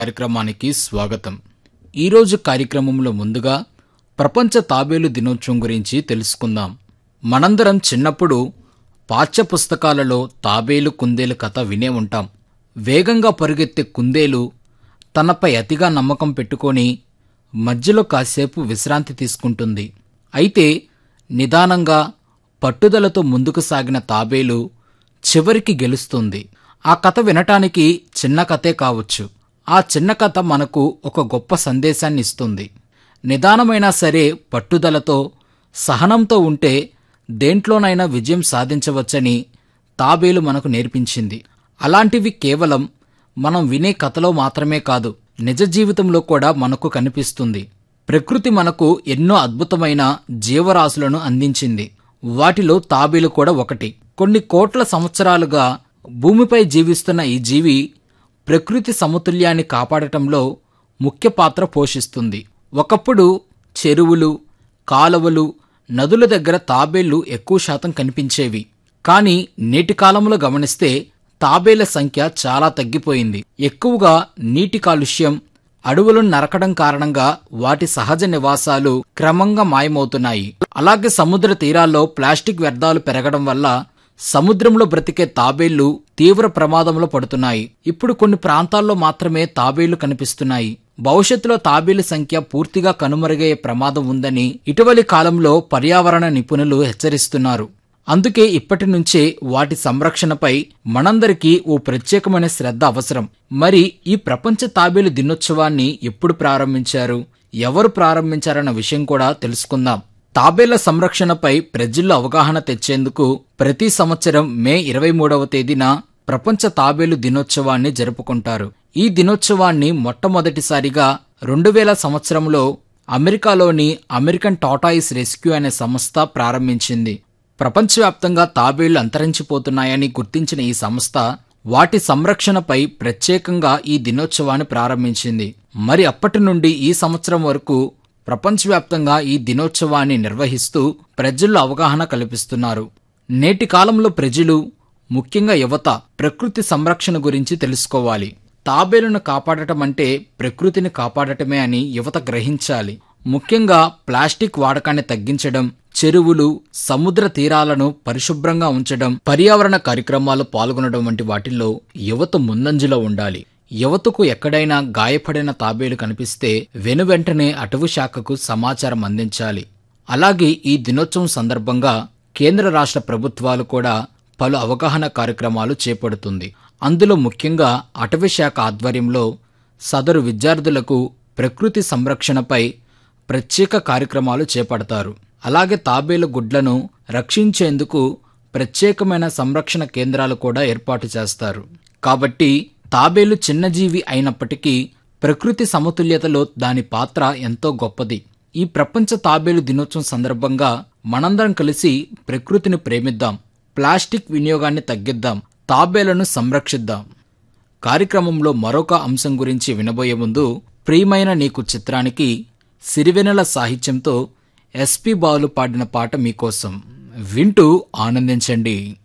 కార్యక్రమానికి స్వాగతం ఈరోజు కార్యక్రమంలో ముందుగా ప్రపంచ తాబేలు దినోత్సవం గురించి తెలుసుకుందాం మనందరం చిన్నప్పుడు పాఠ్య పుస్తకాలలో తాబేలు కుందేలు కథ వినే ఉంటాం వేగంగా పరుగెత్తే కుందేలు తనపై అతిగా నమ్మకం పెట్టుకొని మధ్యలో కాసేపు విశ్రాంతి తీసుకుంటుంది అయితే నిదానంగా పట్టుదలతో ముందుకు సాగిన తాబేలు చివరికి గెలుస్తుంది ఆ కథ వినటానికి చిన్న కథే కావచ్చు ఆ చిన్న కథ మనకు ఒక గొప్ప సందేశాన్ని ఇస్తుంది నిదానమైనా సరే పట్టుదలతో సహనంతో ఉంటే దేంట్లోనైనా విజయం సాధించవచ్చని తాబేలు మనకు నేర్పించింది అలాంటివి కేవలం మనం వినే కథలో మాత్రమే కాదు నిజ జీవితంలో కూడా మనకు కనిపిస్తుంది ప్రకృతి మనకు ఎన్నో అద్భుతమైన జీవరాశులను అందించింది వాటిలో తాబేలు కూడా ఒకటి కొన్ని కోట్ల సంవత్సరాలుగా భూమిపై జీవిస్తున్న ఈ జీవి ప్రకృతి సమతుల్యాన్ని కాపాడటంలో ముఖ్య పాత్ర పోషిస్తుంది ఒకప్పుడు చెరువులు కాలువలు నదుల దగ్గర తాబేళ్లు ఎక్కువ శాతం కనిపించేవి కానీ నేటి కాలంలో గమనిస్తే తాబేళ్ల సంఖ్య చాలా తగ్గిపోయింది ఎక్కువగా నీటి కాలుష్యం అడవులను నరకడం కారణంగా వాటి సహజ నివాసాలు క్రమంగా మాయమవుతున్నాయి అలాగే సముద్ర తీరాల్లో ప్లాస్టిక్ వ్యర్థాలు పెరగడం వల్ల సముద్రంలో బ్రతికే తాబేళ్లు తీవ్ర ప్రమాదంలో పడుతున్నాయి ఇప్పుడు కొన్ని ప్రాంతాల్లో మాత్రమే తాబేళ్లు కనిపిస్తున్నాయి భవిష్యత్తులో తాబేళ్ల సంఖ్య పూర్తిగా కనుమరుగయ్యే ప్రమాదం ఉందని ఇటీవలి కాలంలో పర్యావరణ నిపుణులు హెచ్చరిస్తున్నారు అందుకే ఇప్పటి నుంచే వాటి సంరక్షణపై మనందరికీ ఓ ప్రత్యేకమైన శ్రద్ధ అవసరం మరి ఈ ప్రపంచ తాబేలు దినోత్సవాన్ని ఎప్పుడు ప్రారంభించారు ఎవరు ప్రారంభించారన్న విషయం కూడా తెలుసుకుందాం తాబేళ్ల సంరక్షణపై ప్రజల్లో అవగాహన తెచ్చేందుకు ప్రతి సంవత్సరం మే ఇరవై మూడవ తేదీన ప్రపంచ తాబేలు దినోత్సవాన్ని జరుపుకుంటారు ఈ దినోత్సవాన్ని మొట్టమొదటిసారిగా రెండు వేల సంవత్సరంలో అమెరికాలోని అమెరికన్ టాటాయిస్ రెస్క్యూ అనే సంస్థ ప్రారంభించింది ప్రపంచవ్యాప్తంగా తాబేళ్లు అంతరించిపోతున్నాయని గుర్తించిన ఈ సంస్థ వాటి సంరక్షణపై ప్రత్యేకంగా ఈ దినోత్సవాన్ని ప్రారంభించింది మరి అప్పటి నుండి ఈ సంవత్సరం వరకు ప్రపంచవ్యాప్తంగా ఈ దినోత్సవాన్ని నిర్వహిస్తూ ప్రజల్లో అవగాహన కల్పిస్తున్నారు నేటి కాలంలో ప్రజలు ముఖ్యంగా యువత ప్రకృతి సంరక్షణ గురించి తెలుసుకోవాలి తాబేలును కాపాడటం అంటే ప్రకృతిని కాపాడటమే అని యువత గ్రహించాలి ముఖ్యంగా ప్లాస్టిక్ వాడకాన్ని తగ్గించడం చెరువులు సముద్ర తీరాలను పరిశుభ్రంగా ఉంచడం పర్యావరణ కార్యక్రమాలు పాల్గొనడం వంటి వాటిల్లో యువత ముందంజలో ఉండాలి యువతకు ఎక్కడైనా గాయపడిన తాబేలు కనిపిస్తే వెనువెంటనే అటవీ శాఖకు సమాచారం అందించాలి అలాగే ఈ దినోత్సవం సందర్భంగా కేంద్ర రాష్ట్ర ప్రభుత్వాలు కూడా పలు అవగాహన కార్యక్రమాలు చేపడుతుంది అందులో ముఖ్యంగా అటవీ శాఖ ఆధ్వర్యంలో సదరు విద్యార్థులకు ప్రకృతి సంరక్షణపై ప్రత్యేక కార్యక్రమాలు చేపడతారు అలాగే తాబేలు గుడ్లను రక్షించేందుకు ప్రత్యేకమైన సంరక్షణ కేంద్రాలు కూడా ఏర్పాటు చేస్తారు కాబట్టి తాబేలు చిన్న జీవి అయినప్పటికీ ప్రకృతి సమతుల్యతలో దాని పాత్ర ఎంతో గొప్పది ఈ ప్రపంచ తాబేలు దినోత్సవం సందర్భంగా మనందరం కలిసి ప్రకృతిని ప్రేమిద్దాం ప్లాస్టిక్ వినియోగాన్ని తగ్గిద్దాం తాబేలను సంరక్షిద్దాం కార్యక్రమంలో మరొక అంశం గురించి వినబోయే ముందు ప్రియమైన నీకు చిత్రానికి సిరివెనెల సాహిత్యంతో ఎస్పి బాలు పాడిన పాట మీకోసం వింటూ ఆనందించండి